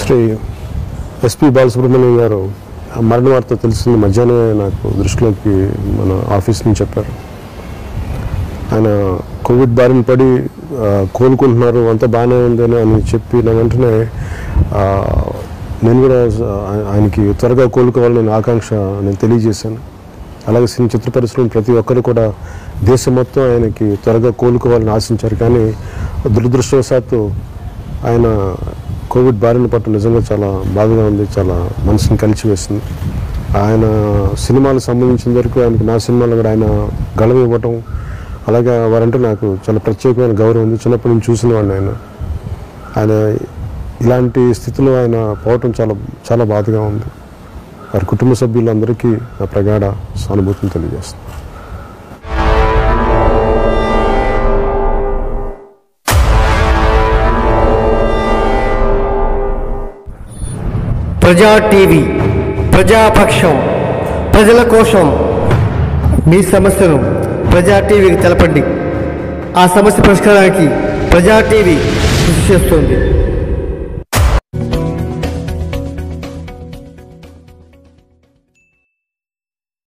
Shri SP Balasubrahmanyam గారు ఆ మరణ వార్త తెలిసింది మధ్యాహ్నమే నాకు దృష్టిలోకి మన ఆఫీస్ నుంచి చెప్పారు ఆయన కోవిడ్ బారిన పడి ఆ, కోలుకుంటున్నారు అంతా బాగానే ఉందని అని చెప్పి నా వెంటనే ఆ, నేను కూడా ఆ- ఆయనకి త్వరగా కోలుకోవాలని నేను ఆకాంక్ష నేను తెలియజేశాను అలాగే సినీ చిత్ర పరిశ్రమ ప్రతి ఒక్కరు కూడా దేశం మొత్తం ఆయనకి త్వరగా కోలుకోవాలని ఆశించారు కానీ దురదృష్టవశాత్తు ఆయన కోవిడ్ బారిన పట్టు నిజంగా చాలా బాధగా ఉంది చాలా మనసుని కలిచివేసింది ఆయన సినిమాలకు సంబంధించిన వరకు ఆయనకి నా సినిమాలో కూడా ఆయన గళం ఇవ్వటం అలాగే వారంటే నాకు చాలా ప్రత్యేకమైన గౌరవం ఉంది చిన్నప్పటి నుంచి చూసిన వాడిని ఆయన ఆయన ఇలాంటి స్థితిలో ఆయన పోవటం చాలా చాలా బాధగా ఉంది వారి కుటుంబ సభ్యులందరికీ నా ప్రగాఢ సానుభూతిని తెలియజేస్తాను ప్రజా టీవీ ప్రజాపక్షం ప్రజల కోసం మీ సమస్యను ప్రజా టీవీకి తెలపండి ఆ సమస్య పరిష్కారానికి ప్రజా టీవీ కృషి చేస్తుంది